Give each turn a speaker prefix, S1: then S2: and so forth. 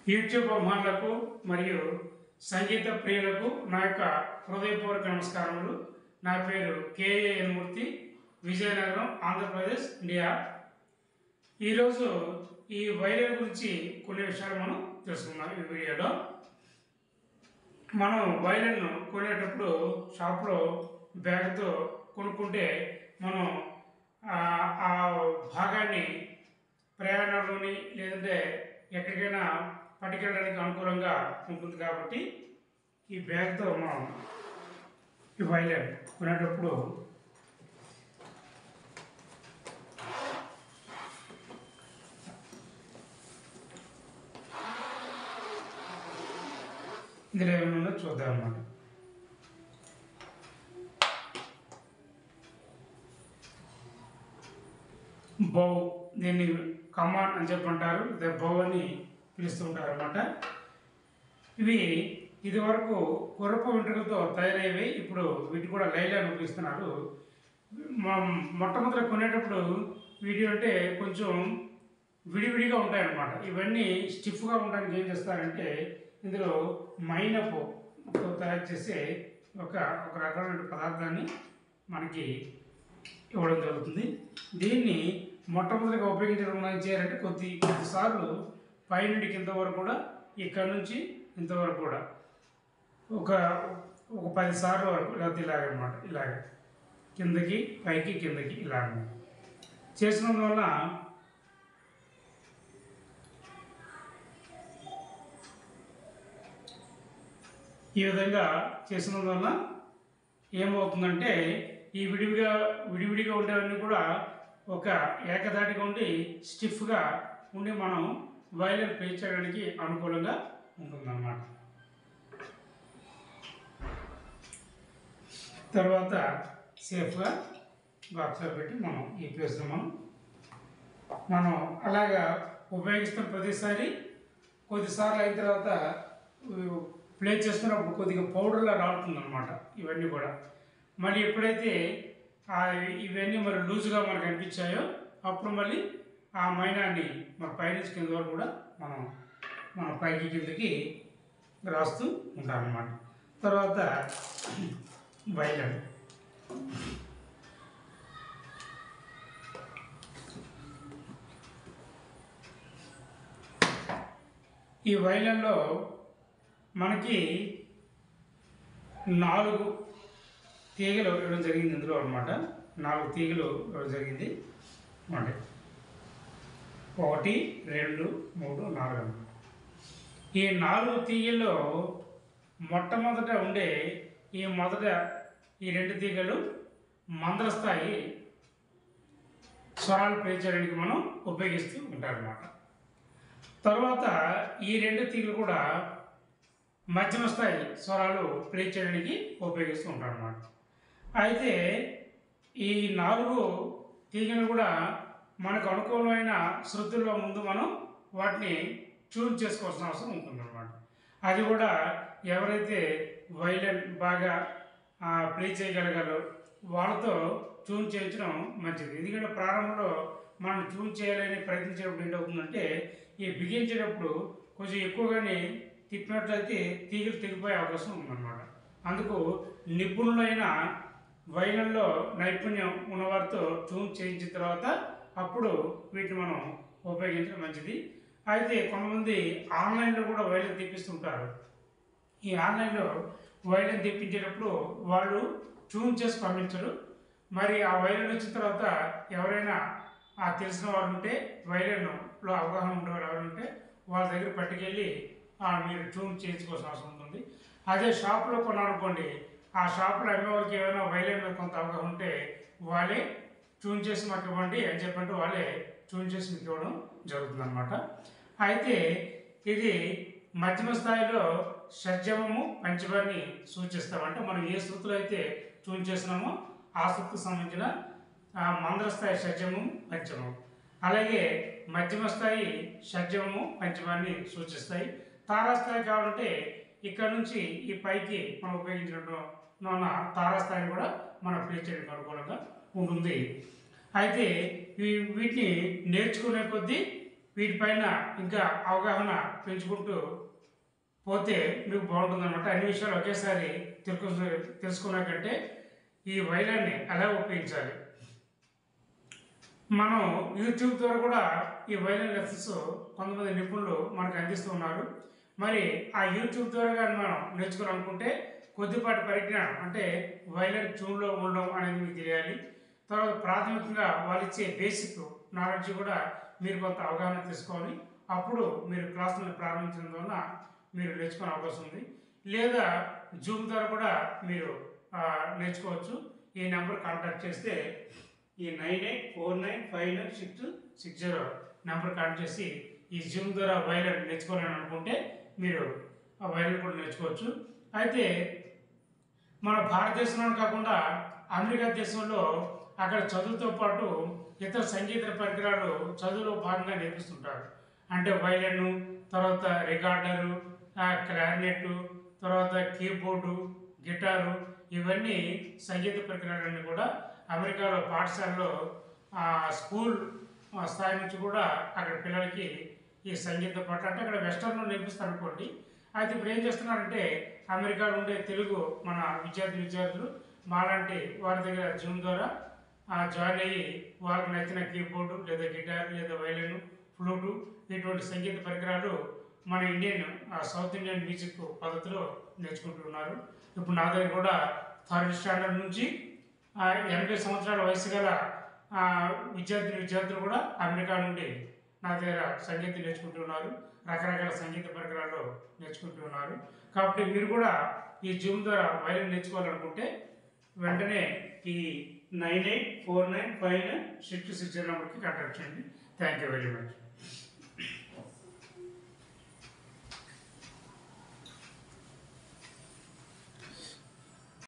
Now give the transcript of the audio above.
S1: YouTube అభిమానులకు మరియు సంగీత ప్రియులకు నా యొక్క హృదయపూర్వక నమస్కారములు నా పేరు కేఏఎన్ మూర్తి విజయనగరం ఆంధ్రప్రదేశ్ ఇండియా ఈరోజు ఈ వైరల్ గురించి కొన్ని విషయాలు మనం తెలుసుకుందాం ఈ వీడియోలో మనం వైలెన్ కొనేటప్పుడు షాప్లో బ్యాగ్తో కొనుక్కుంటే మనం ఆ- ఆ భాగాన్ని ప్రయాణంలోని లేదంటే ఎక్కడికైనా పట్టుకెళ్ళడానికి అనుకూలంగా ఉంటుంది కాబట్టి ఈ బ్యాగ్తో మనం ఈ వైలెన్ కొనేటప్పుడు ఇందులో ఏమైనా ఉందో చూద్దాం అన్నమాట బౌ దీన్ని కమాన్ అని చెప్పంటారు లేదా బౌ అని పిలుస్తూ ఉంటారు అనమాట ఇవి ఇదివరకు గుర్రపు వెంట్రుకలతో తయారయ్యేవి ఇప్పుడు వీటి కూడా లైలా అని పిలుస్తున్నారు మొ- మొట్టమొదట కొనేటప్పుడు వీటి అంటే కొంచెం విడివిడిగా ఉంటాయన్నమాట ఇవన్నీ స్టిఫ్గా ఉండడానికి ఏం చేస్తారంటే ఇందులో మైనపు తో తయారు చేసే ఒక ఒక రకమైన పదార్థాన్ని మనకి ఇవ్వడం జరుగుతుంది దీన్ని మొట్టమొదటిగా ఉపయోగించడం ఏం చేయాలంటే కొద్ది కొద్దిసార్లు పైనుండి కింద వరకు కూడా ఇక్కడ నుంచి ఇంతవరకు కూడా ఒక ఒక పది సార్లు వరకు లేకపోతే ఇలాగనమాట ఇలాగ కిందకి పైకి కిందకి ఇలాగ చేసినందు వల్ల ఈ విధంగా చేసినందువల్ల ఏమవుతుందంటే ఈ విడివిగా విడివిడిగా ఉండేవన్నీ కూడా ఒక ఏకధాటిగా ఉండి స్టిఫ్గా ఉండి మనం వైలెన్ ప్లే చేయడానికి అనుకూలంగా ఉంటుందన్నమాట తర్వాత సేఫ్గా బాక్స్లో పెట్టి మనం ఈ ప్లేస్లో మనం మనం అలాగా ఉపయోగిస్తున్న ప్రతిసారి కొద్దిసార్లు అయిన తర్వాత ప్లే చేస్తున్నప్పుడు కొద్దిగా పౌడర్లా రాలుతుంది అనమాట ఇవన్నీ కూడా మళ్ళీ ఎప్పుడైతే ఆ ఇవన్నీ మరి లూజ్గా మనకు అనిపించాయో అప్పుడు మళ్ళీ ఆ మైనాన్ని మన పైనుంచి కింద వరకు కూడా మనం మన పైకి కిందకి రాస్తూ ఉంటాం అన్నమాట తర్వాత వైలెన్ ఈ వైలెన్లో మనకి నాలుగు తీగలు ఇవ్వడం జరిగింది ఇందులో అనమాట నాలుగు తీగలు ఇవ్వడం జరిగింది అంటే ఒకటి రెండు మూడు నాలుగు అన్నమాట ఈ నాలుగు తీగల్లో మొట్టమొదట ఉండే ఈ మొదట ఈ రెండు తీగలు మందల స్థాయి స్వరాలు ప్లే చేయడానికి మనం ఉపయోగిస్తూ ఉంటారన్నమాట తర్వాత ఈ రెండు తీగలు కూడా మధ్యమ స్థాయి స్వరాలు ప్లే చేయడానికి ఉపయోగిస్తూ ఉంటారు అన్నమాట అయితే ఈ నాలుగు తీగలు కూడా మనకు అనుకూలమైన శృతుల్లో ముందు మనం వాటిని ట్యూన్ చేసుకోవాల్సిన అవసరం ఉంటుందన్నమాట అది కూడా ఎవరైతే వైలెన్ బాగా ప్లే చేయగలగారో వాళ్ళతో ట్యూన్ చేయించడం మంచిది ఎందుకంటే ప్రారంభంలో మనం ట్యూన్ చేయాలని ప్రయత్నించేటప్పుడు ఏంటవుతుందంటే ఈ బిగించేటప్పుడు కొంచెం ఎక్కువగానే తిప్పినట్లయితే తీగలు తెగిపోయే అవకాశం ఉందన్నమాట అందుకు నిపుణులైన వైలెన్లో నైపుణ్యం ఉన్నవారితో ట్యూన్ చేయించిన తర్వాత అప్పుడు వీటిని మనం ఉపయోగించడం మంచిది అయితే కొంతమంది ఆన్లైన్లో కూడా వైలెన్ తెప్పిస్తుంటారు ఈ ఆన్లైన్లో వైలెన్ తెప్పించేటప్పుడు వాళ్ళు ట్యూన్ చేసి పంపించరు మరి ఆ వైలెన్ వచ్చిన తర్వాత ఎవరైనా ఆ తెలిసిన వారు ఉంటే వైలెన్లో అవగాహన ఉండేవారు ఎవరు ఉంటే వాళ్ళ దగ్గర పట్టుకెళ్ళి ఆ, మీరు ట్యూన్ చేయించుకోవాల్సిన అవసరం ఉంటుంది అదే షాప్లో కొన్నారనుకోండి ఆ షాప్లో అమ్మే వాళ్ళకి ఏమైనా వైలెన్ మీద కొంత అవగాహన ఉంటే వాళ్ళే ట్యూన్ చేసి మాకు ఇవ్వండి అని చెప్పంటే వాళ్ళే ట్యూన్ చేసి మీకు ఇవ్వడం జరుగుతుంది అనమాట అయితే ఇది మధ్యమ స్థాయిలో షడ్జమము పంచమాన్ని సూచిస్తాం అంటే మనం ఏ శృతులు అయితే ట్యూన్ చేసినామో ఆ శృతికి సంబంధించిన ఆ, మందర స్థాయి షడ్జము పంచమం అలాగే మధ్యమ స్థాయి షడ్జమము పంచమాన్ని సూచిస్తాయి తారాస్థాయి కావాలంటే ఇక్కడ నుంచి ఈ పైకి మనం ఉపయోగించినట్టు ఉన్న తారాస్థాయిని కూడా మన ప్లే చేయడానికి అనుకూలంగా ఉంటుంది అయితే ఈ వీటిని నేర్చుకునే కొద్దీ వీటిపైన ఇంకా అవగాహన పెంచుకుంటూ పోతే మీకు బాగుంటుందన్నమాట అన్ని విషయాలు ఒకేసారి తెలుసు తెలుసుకున్నాకంటే ఈ వైలాన్ని ఎలా ఉపయోగించాలి మనం యూట్యూబ్ ద్వారా కూడా ఈ వైలెన్ లెసన్స్ కొంతమంది నిపుణులు మనకు అందిస్తూ ఉన్నారు మరి ఆ యూట్యూబ్ ద్వారా కానీ మనం నేర్చుకోవాలనుకుంటే కొద్దిపాటి పరిజ్ఞానం అంటే వైలెన్ ట్యూన్లో ఉండడం అనేది మీకు తెలియాలి తర్వాత ప్రాథమికంగా వాళ్ళు ఇచ్చే బేసిక్ నాలెడ్జ్ కూడా మీరు కొంత అవగాహన తీసుకోవాలి అప్పుడు మీరు క్లాసులను ప్రారంభించడం వలన మీరు నేర్చుకునే అవకాశం ఉంది లేదా జూమ్ ద్వారా కూడా మీరు ఆ, నేర్చుకోవచ్చు ఈ నెంబర్ కాంటాక్ట్ చేస్తే ఈ nine eight four nine five nine six six zero number contact చేసి ఈ జూమ్ ద్వారా వైలెన్ నేర్చుకోవాలని అనుకుంటే మీరు ఆ వైలెన్ కూడా నేర్చుకోవచ్చు అయితే మన భారతదేశంలో కాకుండా అమెరికా దేశంలో అక్కడ చదువుతో పాటు ఇతర సంగీత పరికరాలు చదువులో భాగంగా నేర్పిస్తుంటారు అంటే వైలెన్ తర్వాత రికార్డరు క్లారినెట్ తర్వాత కీబోర్డు గిటారు ఇవన్నీ సంగీత పరికరాలన్నీ కూడా అమెరికాలో పాఠశాలలో ఆ, స్కూల్ ఆ, స్థాయి నుంచి కూడా అక్కడ పిల్లలకి ఈ సంగీత పాట అంటే అక్కడ వెస్టర్న్లో నేర్పిస్తారు అనుకోండి అయితే ఇప్పుడు ఏం చేస్తున్నారంటే అమెరికాలో ఉండే తెలుగు మన విద్యార్థి విద్యార్థులు మాలాంటి వారి దగ్గర జూమ్ ద్వారా ఆ, జాయిన్ అయ్యి వాళ్ళకి నచ్చిన కీబోర్డు లేదా గిటార్ లేదా వైలిన్ ఫ్లూటు ఇటువంటి సంగీత పరికరాలు మన ఇండియన్ ఆ, సౌత్ ఇండియన్ మ్యూజిక్ పద్ధతిలో నేర్చుకుంటున్నారు ఇప్పుడు నా దగ్గర కూడా థర్డ్ స్టాండర్డ్ నుంచి ఆ, ఎనభై సంవత్సరాల వయసు గల ఆ, విద్యార్థిని విద్యార్థులు కూడా అమెరికా నుండి నా దగ్గర సంగీతం నేర్చుకుంటున్నారు రకరకాల సంగీత పరికరాలు నేర్చుకుంటున్నారు కాబట్టి మీరు కూడా ఈ జూమ్ ద్వారా వైలిన్ నేర్చుకోవాలనుకుంటే వెంటనే ఈ nine eight four nine five nine six six నెంబర్కి కాంటాక్ట్ చేయండి థ్యాంక్ యూ వెరీ మచ్